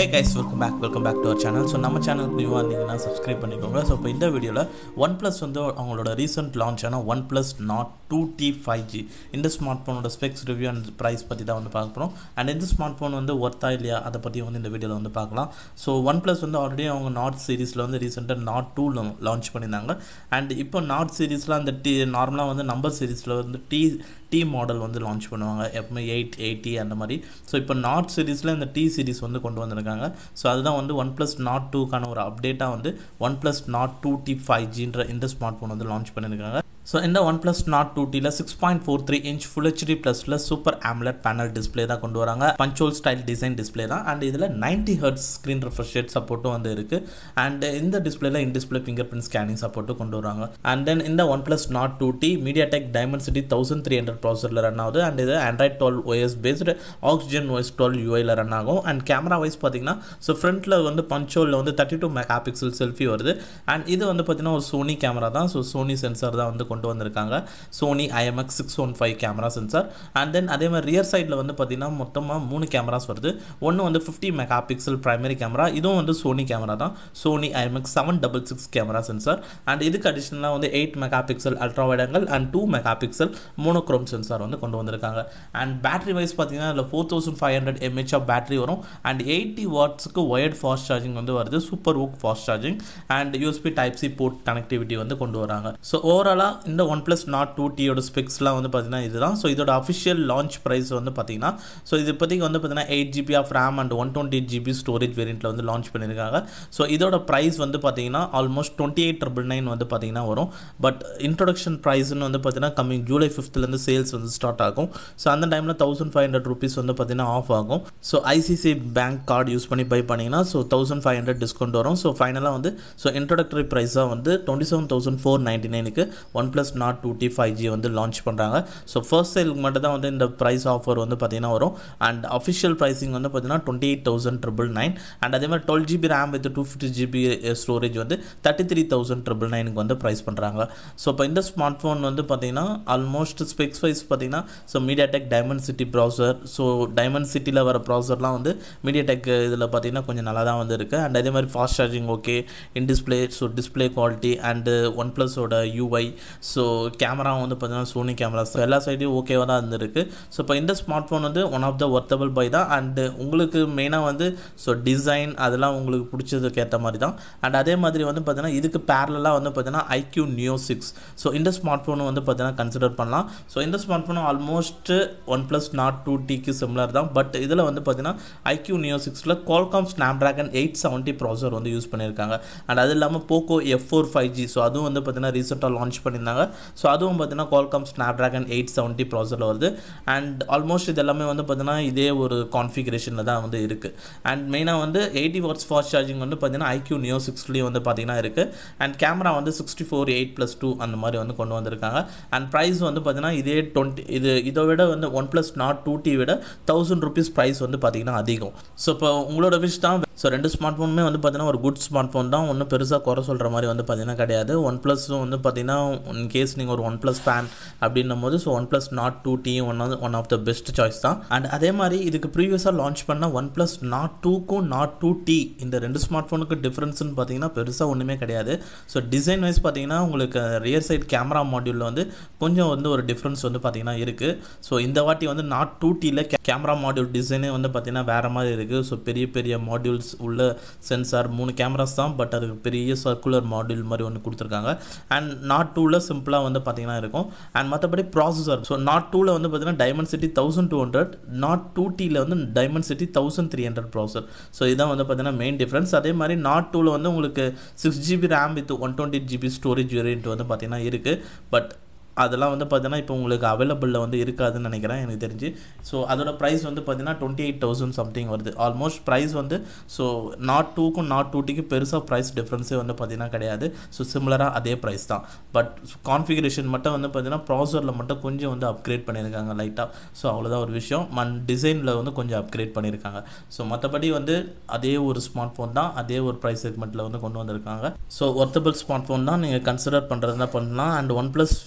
guys welcome back welcome back to our channel so நம்ம சேனலுக்கு நியூவாக இருந்தீங்கன்னா சப்ஸ்கிரைப் பண்ணிக்கோங்க ஸோ இப்போ இந்த வீடியோவில் ஒன் ப்ளஸ் வந்து அவங்களோட ரீசெண்ட் லான்ச் ஆன OnePlus Nord two T five G இந்த ஸ்மார்ட் ஃபோனோட ஸ்பெக்ஸ் ரிவ்யூ அண்ட் ப்ரைஸ் பற்றி தான் வந்து பார்க்க போகிறோம் அண்ட் இந்த ஸ்மார்ட் ஃபோன் வந்து ஒர்த்தா இல்லையா அதை பற்றி வந்து இந்த வீடியோவில் வந்து பார்க்கலாம் ஸோ ஒன் ப்ளஸ் வந்து ஆல்ரெடி அவங்க நாட் சீரிஸில் வந்து ரீசெண்டாக நாட் டூ லான்ச் பண்ணியிருந்தாங்க அண்ட் இப்போ நாட் சீரிஸில் அந்த டி நார்மலாக வந்து நம்பர் சீரிஸில் வந்து டி டி மாடல் வந்து லான்ச் பண்ணுவாங்க எப்பவுமே எயிட் எயிட்டி அந்த மாதிரி ஸோ இப்போ நாட் சீரிஸில் இந்த டி சீரிஸ் வந்து கொண்டு வந்திருக்காங்க ஸோ அதுதான் வந்து ஒன் ப்ளஸ் நாட் டூக்கான ஒரு அப்டேட்டாக வந்து OnePlus Nord two T five ஜின்ற இந்த ஸ்மார்ட் ஃபோன் வந்து லான்ச் பண்ணியிருக்காங்க ஸோ இந்த ஒன் ப்ளஸ் நாட் டூ டியில் six point four three inch full HD ப்ளஸில் சூப்பர் ஆம்லெட் பேனல் டிஸ்பிளே தான் கொண்டு வராங்க பஞ்சோல் ஸ்டைல் டிசைன் டிஸ்பிளே தான் அண்ட் இதில் ninety hertz screen refresh rate சப்போர்ட்டும் வந்து இருக்குது அண்ட் இந்த டிஸ்பிளேல in display fingerprint scanning சப்போர்ட்டும் கொண்டு வராங்க அண்ட் தென் இந்த OnePlus Nord two T MediaTek Dimensity thousand three hundred ப்ராசரில் ரன் ஆகுது அண்ட் இது Android twelve OS based Oxygen OS twelve யூஐயில் ரன் ஆகும் அண்ட் கேமரா வைஸ் பார்த்தீங்கன்னா ஸோ ஃப்ரண்ட்டில் வந்து பஞ்சோலில் வந்து thirty two megapixel selfie வருது அண்ட் இது வந்து பார்த்தீங்கன்னா ஒரு சோனி கேமரா தான் ஸோ சோனி சென்சார் தான் வந்து கொண்டு வந்திருக்காங்க Sony IMX six one five camera sensor and then அதே மாதிரி ரியர் சைடில் வந்து பார்த்தீங்கன்னா மொத்தமாக மூணு கேமராஸ் வருது ஒன்று வந்து fifty megapixel primary camera இதுவும் வந்து சோனி கேமரா தான் Sony IMX seven double six camera sensor and இதுக்கு அடிஷ்னலாக வந்து எயிட் மெகா பிக்சல் அல்ட்ரா வைடங்கள் and two megapixel monochrome sensor வந்து கொண்டு வந்திருக்காங்க அண்ட் பேட்டரி வைஸ் பார்த்தீங்கன்னா அதில் four thousand five hundred mAh of battery வரும் அண்ட் எயிட்டி வாட்ஸுக்கு ஒயர்ட் ஃபாஸ்ட் சார்ஜிங் வந்து வருது super VOOC fast charging and USB type C port connectivity வந்து கொண்டு வராங்க ஸோ ஓவராலாக இந்த ஒன் ப்ளஸ் நாட் டூ டியோட ஸ்பெக்ஸ்லாம் வந்து பார்த்தீங்கன்னா இதுதான் ஸோ இதோட அஃபிஷியல் லான்ச் ப்ரைஸ் வந்து பார்த்தீங்கன்னா ஸோ இது இப்போதைக்கு வந்து பார்த்தீங்கன்னா eight GB of RAM and one twenty eight GB storage வேரியண்ட்டில் வந்து லான்ச் பண்ணியிருக்காங்க ஸோ இதோட ப்ரைஸ் வந்து பார்த்தீங்கன்னா almost twenty eight triple nine வந்து பார்த்தீங்கன்னா வரும் பட் இன்ட்ரொடக்ஷன் ப்ரைஸ்னு வந்து பார்த்தீங்கன்னா கம்மிங் ஜூலை ஃபிஃப்த்லேருந்து சேல்ஸ் வந்து ஸ்டார்ட் ஆகும் ஸோ அந்த டைமில் தௌசண்ட் ஃபைவ் ஹண்ட்ரட் ருபீஸ் வந்து பார்த்தீங்கன்னா ஆஃப் ஆகும் so ICICI bank card use பண்ணி பை பண்ணிங்கன்னா so thousand five hundred discount வரும் ஸோ ஃபைனலாக வந்து ஸோ இன்ட்ரொடக்டரி ப்ரைஸாக வந்து twenty seven thousand four ninety நைனுக்கு OnePlus Nord two T five G வந்து லான்ச் பண்ணுறாங்க ஸோ ஃபர்ஸ்ட் சேலுக்கு மட்டும் தான் வந்து இந்த ப்ரைஸ் ஆஃபர் வந்து பார்த்தீங்கன்னா வரும் அண்ட் அஃபிஷியல் ப்ரைஸிங் வந்து பார்த்தீங்கன்னா twenty eight thousand triple nine and அதே மாதிரி twelve GB RAM with two fifty GB storage வந்து தேர்ட்டி த்ரீ தௌசண்ட் ட்ரிபிள் நைனுக்கு வந்து ப்ரைஸ் பண்ணுறாங்க ஸோ இப்போ இந்த ஸ்மார்ட் ஃபோன் வந்து பார்த்தீங்கன்னா ஆல்மோஸ்ட் ஸ்பெக்ஸ் வைஸ் பார்த்தீங்கன்னா so MediaTek Dimensity processor so டைமண்ட் சிட்டியில் வர ப்ராசர்லாம் வந்து மீடியா டெக் இதில் பார்த்தீங்கன்னா கொஞ்சம் நல்லா தான் வந்து இருக்குது அண்ட் அதே மாதிரி fast charging okay in display so display quality and ஒன் ப்ளஸோட யூஐ ஸோ கேமரா வந்து பார்த்தீங்கன்னா சோனி கேமராஸ் எல்லா சைடையும் ஓகேவாக தான் இருந்திருக்கு ஸோ இப்போ இந்த ஸ்மார்ட் ஃபோன் வந்து one of the worthable buy தான் அண்டு உங்களுக்கு மெயினாக வந்து ஸோ டிசைன் அதெல்லாம் உங்களுக்கு பிடிச்சதுக்கு ஏற்ற மாதிரி தான் அண்ட் அதே மாதிரி வந்து பார்த்தீங்கன்னா இதுக்கு பேரலாக வந்து பார்த்தீங்கன்னா ஐக்யூ நியோ சிக்ஸ் ஸோ இந்த ஸ்மார்ட் ஃபோனும் வந்து பார்த்தீங்கன்னா கன்சிடர் பண்ணலாம் ஸோ இந்த ஸ்மார்ட் ஃபோனும் almost OnePlus Nord two டிக்கு சிம்லர் தான் பட் இதில் வந்து பார்த்தீங்கன்னா ஐக்யூ நியோ சிக்ஸில் Qualcomm Snapdragon eight seventy processor வந்து யூஸ் பண்ணியிருக்காங்க அண்ட் அது இல்லாமல் Poco F four five G so அதுவும் வந்து பார்த்தீங்கன்னா ரீசெண்டாக லான்ச் பண்ணியிருந்தாங்க ஸோ அதுவும் பார்த்தீங்கன்னா Qualcomm Snapdragon eight seventy ப்ராசரில் வருது அண்ட் ஆல்மோஸ்ட் இது எல்லாமே வந்து பார்த்தீங்கன்னா இதே ஒரு கான்ஃபிகரேஷனில் தான் வந்து இருக்குது அண்ட் மெயினாக வந்து எயிட்டி வாட்ஸ் ஃபாஸ்ட் சார்ஜிங் வந்து பார்த்தீங்கன்னா ஐக்யூ நியோ சிக்ஸ்லேயும் வந்து பார்த்தீங்கன்னா இருக்குது அண்ட் கேமரா வந்து sixty four eight plus two அந்த மாதிரி வந்து கொண்டு வந்திருக்காங்க அண்ட் ப்ரைஸ் வந்து பார்த்தீங்கன்னா இதே டுவெண்ட்டி இது இதை விட வந்து OnePlus Nord two T விட தௌசண்ட் ருபீஸ் ப்ரைஸ் வந்து பார்த்தீங்கன்னா அதிகம் ஸோ இப்போ உங்களோட விஷ் தான் ஸோ ரெண்டு ஸ்மார்ட் ஃபோனுமே வந்து பார்த்தீங்கன்னா ஒரு குட் ஸ்மார்ட் ஃபோன் தான் ஒன்றும் பெருசாக குறை சொல்கிற மாதிரி வந்து பார்த்தீங்கன்னா கிடையாது ஒன் ப்ளஸும் வந்து பார்த்தீங்கன்னா இன் கேஸ் நீங்கள் ஒரு ஒன் ப்ளஸ் ஃபேன் அப்படின்னும் போது so OnePlus Nord two டியும் one of one of the best choice தான் அண்ட் அதே மாதிரி இதுக்கு ப்ரீவியஸாக லான்ச் பண்ண ஒன் ப்ளஸ் நாட் டூக்கும் நாட் டூ டி இந்த ரெண்டு ஸ்மார்ட் ஃபோனுக்கு டிஃப்ரென்ஸ்னு பார்த்தீங்கன்னா பெருசாக ஒன்றுமே கிடையாது ஸோ டிசைன் வைஸ் பார்த்தீங்கன்னா உங்களுக்கு ரியர் சைட் கேமரா மாடியூலில் வந்து கொஞ்சம் வந்து ஒரு டிஃப்ரென்ஸ் வந்து பார்த்தீங்கன்னா இருக்குது ஸோ இந்த வாட்டி வந்து நாட் டூ டியில் கேமரா மாடியூல் டிசைனே வந்து பார்த்தீங்கன்னா வேறு மாதிரி இருக்குது ஸோ பெரிய பெரிய மாடியூல்ஸ் உள்ள சென்சார் மூணு கேமராஸ் தான் பட் அதுக்கு பெரிய சர்க்குலர் மாடியூல் மாதிரி ஒன்று கொடுத்துருக்காங்க அண்ட் நாட் டூவில் சிம்பிளாக வந்து பார்த்தீங்கன்னா இருக்கும் அண்ட் மற்றபடி ப்ராசஸர் ஸோ நாட் டூவில் வந்து பார்த்தீங்கன்னா Dimensity thousand two hundred Nord two டியில் வந்து Dimensity thousand three hundred processor so இதான் வந்து பார்த்தீங்கன்னா மெயின் டிஃப்ரென்ஸ் அதே மாதிரி நாட் டூவில் வந்து உங்களுக்கு six GB RAM with one twenty GB storage variant வந்து பார்த்தீங்கன்னா இருக்குது பட் அதெல்லாம் வந்து பார்த்தீங்கன்னா இப்போ உங்களுக்கு அவைலபிளில் வந்து இருக்காதுன்னு நினைக்கிறேன் எனக்கு தெரிஞ்சு ஸோ அதோட ப்ரைஸ் வந்து பார்த்தீங்கன்னா டுவெண்ட்டி எயிட் தௌசண்ட் சம்திங் வருது ஆல்மோஸ்ட் ப்ரைஸ் வந்து ஸோ நாட் டூக்கும் நாட் டூ டிக்கு பெருசாக ப்ரைஸ் டிஃப்ரென்ஸே வந்து பார்த்தீங்கன்னா கிடையாது ஸோ சிமிலராக அதே ப்ரைஸ் தான் பட் கான்ஃபிகரேஷன் மட்டும் வந்து பார்த்தீங்கன்னா ப்ராசரில் மட்டும் கொஞ்சம் வந்து அப்கிரேட் பண்ணியிருக்காங்க லைட்டாக ஸோ அவ்வளோதான் ஒரு விஷயம் மண் டிசைனில் வந்து கொஞ்சம் அப்கிரேட் பண்ணியிருக்காங்க ஸோ மற்றபடி வந்து அதே ஒரு ஸ்மார்ட் ஃபோன் தான் அதே ஒரு ப்ரைஸ் செக்மெண்ட்டில் வந்து கொண்டு வந்திருக்காங்க ஸோ ஒர்த்தபிள் ஸ்மார்ட் ஃபோன் தான் நீங்கள் கன்சிடர் பண்ணுறதுனா பண்ணலாம் அண்ட் ஒன் ப்ளஸ் ஃபேன்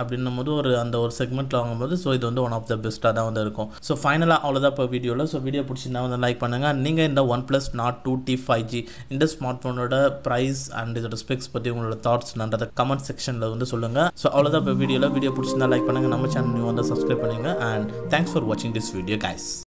அப்படின்னும் போது ஒரு அந்த ஒரு செக்மெண்ட்டில் வாங்கும்போது ஸோ இது வந்து ஒன் ஆஃப் த பெஸ்ட்டாக தான் வந்து இருக்கும் ஸோ ஃபைனலாக அவ்வளோதான் இப்போ வீடியோவில் ஸோ வீடியோ பிடிச்சிருந்தா வந்து லைக் பண்ணுங்கள் நீங்கள் இந்த OnePlus Nord two T five G இந்த ஸ்மார்ட் ஃபோனோட ப்ரைஸ் அண்ட் இதோட ஸ்பெக்ஸ் பற்றி உங்களோட தாட்ஸ்ன்றதை கமெண்ட் செக்ஷனில் வந்து சொல்லுங்கள் ஸோ அவ்வளோதான் இப்போ வீடியோவில் வீடியோ பிடிச்சிருந்தா லைக் பண்ணுங்கள் நம்ம சேனல் நீங்கள் வந்து சப்ஸ்கிரைப் பண்ணுங்கள் அண்ட் தேங்க்ஸ் ஃபார் வாட்சிங் திஸ் வீடியோ கைஸ்